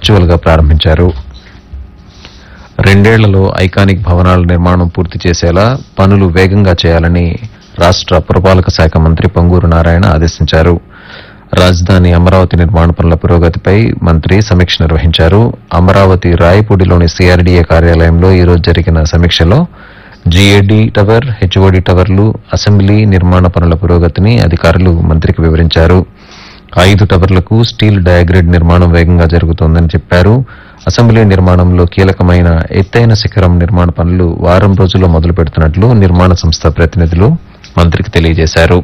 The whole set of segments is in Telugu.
వర్చువల్ గా ప్రారంభించారు రెండేళ్లలో ఐకానిక్ భవనాల నిర్మాణం పూర్తి చేసేలా పనులు వేగంగా చేయాలని రాష్ట్ర పురపాలక శాఖ మంత్రి పొంగూరు నారాయణ ఆదేశించారు రాజధాని అమరావతి నిర్మాణ పనుల పురోగతిపై మంత్రి సమీక్ష నిర్వహించారు అమరావతి రాయపూడిలోని సిఆర్డీఏ కార్యాలయంలో ఈ రోజు జరిగిన సమీక్షలో జీఏడీ టవర్ హెచ్ఓడి టవర్లు అసెంబ్లీ నిర్మాణ పనుల పురోగతిని అధికారులు మంత్రికి వివరించారు ఐదు టవర్లకు స్టీల్ డయాగ్రిడ్ నిర్మాణం వేగంగా జరుగుతోందని చెప్పారు అసెంబ్లీ నిర్మాణంలో కీలకమైన ఎత్తైన శిఖరం నిర్మాణ పనులు వారం రోజుల్లో మొదలు పెడుతున్నట్లు నిర్మాణ సంస్థ ప్రతినిధులు మంత్రికి తెలియజేశారు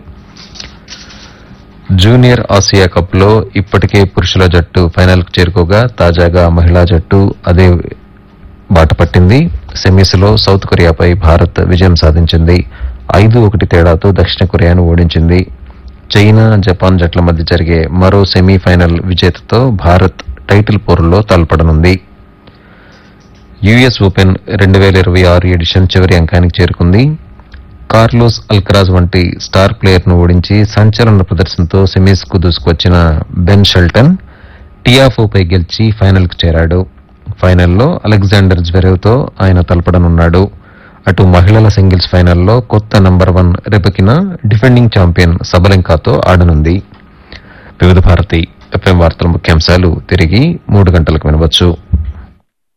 జూనియర్ ఆసియా కప్ లో ఇప్పటికే పురుషుల జట్టు ఫైనల్ కు చేరుకోగా తాజాగా మహిళా జట్టు అదే బాట పట్టింది సెమీస్ లో సౌత్ కొరియాపై భారత్ విజయం సాధించింది ఐదు ఒకటి తేడాతో దక్షిణ కొరియాను ఓడించింది చైనా జపాన్ జట్ల మధ్య జరిగే మరో సెమీఫైనల్ విజేతతో భారత్ టైటిల్ పోరులో తలపడనుంది యుఎస్ ఓపెన్ రెండు వేల ఇరవై ఆరు ఎడిషన్ చివరి అంకానికి చేరుకుంది కార్లోస్ అల్కరాజ్ వంటి స్టార్ ప్లేయర్ ను ఓడించి సంచలన ప్రదర్శనతో సెమీస్ కు దూసుకొచ్చిన బెన్ షెల్టన్ టియాఫోపై గెలిచి ఫైనల్ కు చేరాడు ఫైనల్లో అలెగ్జాండర్ జ్వెరేవ్ తో ఆయన తలపడనున్నాడు అటు మహిళల సింగిల్స్ ఫైనల్లో కొత్త number one Rybakina defending champion సబలంకాతో ఆడనుంది వివిధ భారతి ఎఫ్ఎం వార్తల ముఖ్యాంశాలు తిరిగి మూడు గంటలకు వినవచ్చు